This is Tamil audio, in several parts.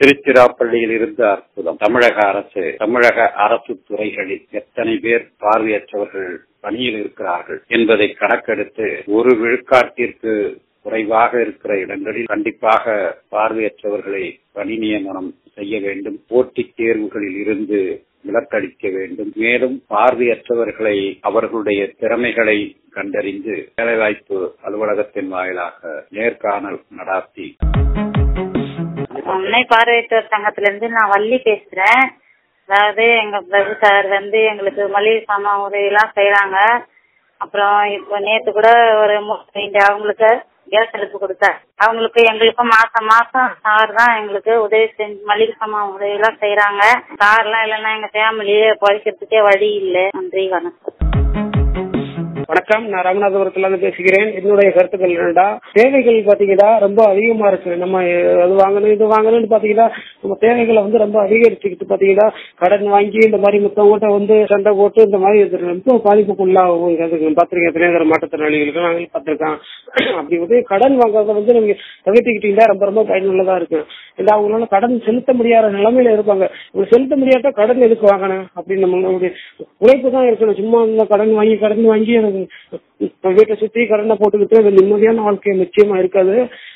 திருச்சிராப்பள்ளியில் இருந்து அற்புதம் தமிழக அரசு தமிழக அரசு துறைகளில் எத்தனை பேர் பார்வையற்றவர்கள் பணியில் இருக்கிறார்கள் என்பதை கணக்கெடுத்து ஒரு விழுக்காட்டிற்கு குறைவாக இருக்கிற இடங்களில் கண்டிப்பாக பார்வையற்றவர்களை பணி நியமனம் செய்ய வேண்டும் போட்டித் தேர்வுகளில் இருந்து விலக்களிக்க வேண்டும் மேலும் பார்வையற்றவர்களை அவர்களுடைய திறமைகளை கண்டறிந்து வேலைவாய்ப்பு அலுவலகத்தின் வாயிலாக நேர்காணல் நடாத்தி அன்னை பார்வையற்றோர் சங்கத்துல இருந்து நான் வள்ளி பேசுறேன் அதாவது எங்க பிரபு சார் வந்து எங்களுக்கு மளிகை சாமான் உதவி எல்லாம் செய்யறாங்க அப்புறம் இப்போ நேத்து கூட ஒரு மூணு அவங்களுக்கு கேஸ் அடுப்பு கொடுத்தார் அவங்களுக்கு எங்களுக்கும் மாசம் மாசம் சார் தான் எங்களுக்கு உதவி செஞ்சு மளிகை சாமான் உதவி எல்லாம் செய்யறாங்க சார் எல்லாம் இல்லைன்னா எங்க ஃபேமிலியே பழிக்கிறதுக்கே வழி இல்லை நன்றி வணக்கம் வணக்கம் நான் ராமநாதபுரத்துல இருந்து பேசுகிறேன் என்னுடைய கருத்துக்கள் என்னடா தேவைகள் பாத்தீங்கன்னா ரொம்ப அதிகமா இருக்கு நம்ம அஹ், அது வாங்கணும் இது வாங்கணும்னு பாத்தீங்கன்னா நம்ம தேவைகளை வந்து ரொம்ப அதிகரிச்சுக்கிட்டு பாத்தீங்கன்னா கடன் வாங்கி இந்த மாதிரி மத்தவங்ககிட்ட வந்து சண்டை போட்டு இந்த மாதிரி இது ரொம்ப பாதிப்புக்குள்ளாகும் பாத்திருக்கேன் எத்தனை தர மாற்றுத்திறனாளிகளுக்கு நாங்களும் பார்த்திருக்கோம் அப்படி வந்து கடன் வாங்குறத வந்து நீங்க தவிர்த்துக்கிட்டீங்கன்னா ரொம்ப ரொம்ப பயனுள்ளதா இருக்கு இல்லை அவங்களால கடன் செலுத்த முடியாத நிலைமையில இருப்பாங்க இவங்க செலுத்த முடியாட்டா கடன் எதுக்கு வாங்கணும் அப்படின்னு நம்மளுடைய உழைப்பு தான் இருக்கணும் சும்மா இந்த கடன் வாங்கி கடன் வாங்கி எனக்கு இப்ப வீட்டை சுத்தி கடனை போட்டுக்கிட்டு அது நிம்மதியான வாழ்க்கை நிச்சயமா இருக்காது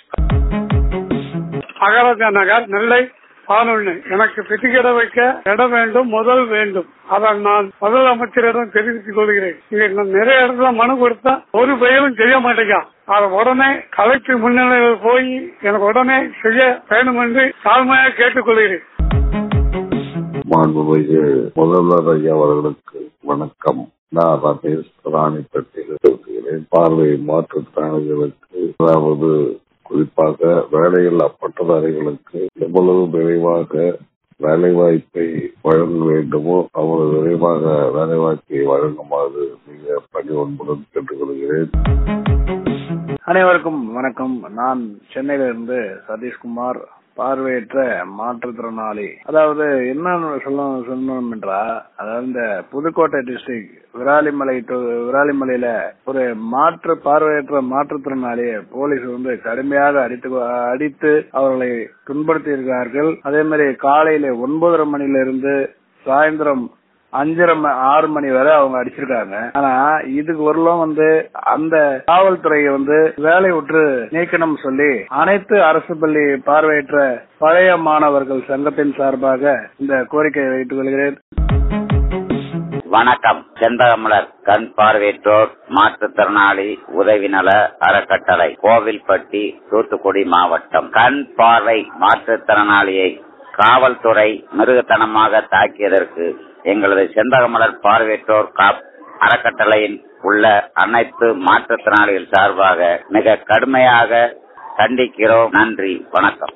அகராஜா நகர் நெல்லை பதினொன்று எனக்கு பெட்டிக்கிட வைக்க இடம் வேண்டும் முதல் வேண்டும் அதை நான் முதலமைச்சரிடம் தெரிவித்துக் கொள்கிறேன் இங்க நான் நிறைய இடத்துல மனு கொடுத்தா ஒரு பெயரும் செய்ய மாட்டேங்க அதை உடனே கலெக்டர் முன்னிலையில் போய் எனக்கு உடனே செய்ய வேண்டும் என்று தாழ்மையாக கேட்டுக்கொள்கிறேன் மாண்புமிகு முதல்வர் ஐயா அவர்களுக்கு வணக்கம் நான் ரமேஷ் ராணிப்பட்டியில் பேசுகிறேன் பார்வை மாற்றுத்திறனாளிகளுக்கு அதாவது குறிப்பாக வேலையில்லா பட்டதாரிகளுக்கு எவ்வளவு விரைவாக வேலைவாய்ப்பை வழங்க வேண்டுமோ அவ்வளவு விரைவாக வேலைவாய்ப்பை வழங்குமாறு மிக பணி ஒன்புடன் கேட்டுக்கொள்கிறேன் அனைவருக்கும் வணக்கம் நான் சென்னையிலிருந்து சதீஷ்குமார் பார்வையற்ற மாற்றுத்திறனாளி அதாவது என்ன சொல்ல சொல்லணும் என்றால் அதாவது இந்த புதுக்கோட்டை டிஸ்ட்ரிக்ட் விராலிமலை to விராலிமலையில ஒரு மாற்று பார்வையற்ற மாற்றுத்திறனாளியை போலீஸ் வந்து கடுமையாக அடித்து அடித்து அவர்களை துன்படுத்தி இருக்கிறார்கள் அதே மாதிரி காலையில ஒன்பதரை மணில இருந்து சாயந்தரம் அஞ்சரை ம- ஆறு மணி வரை அவங்க அடிச்சிருக்காங்க ஆனா இதுக்கு வரலும் வந்து அந்த காவல்துறையை வந்து வேலை விட்டு நீக்கணும் சொல்லி அனைத்து அரசு பள்ளி பார்வையற்ற பழைய மாணவர்கள் சங்கத்தின் சார்பாக இந்த கோரிக்கையை வைத்துக் கொள்கிறேன் வணக்கம் செந்தகமலர் கண் பார்வையற்றோர் மாற்றுத்திறனாளி உதவி நல அறக்கட்டளை கோவில்பட்டி தூத்துக்குடி மாவட்டம் கண் பார்வை மாற்றுத்திறனாளியை காவல்துறை மிருகத்தனமாக தாக்கியதற்கு எங்களது செந்தகமலர் பார்வையற்றோர் காப் அறக்கட்டளையின் உள்ள அனைத்து மாற்றுத்திறனாளிகள் சார்பாக மிக கடுமையாக கண்டிக்கிறோம் நன்றி வணக்கம்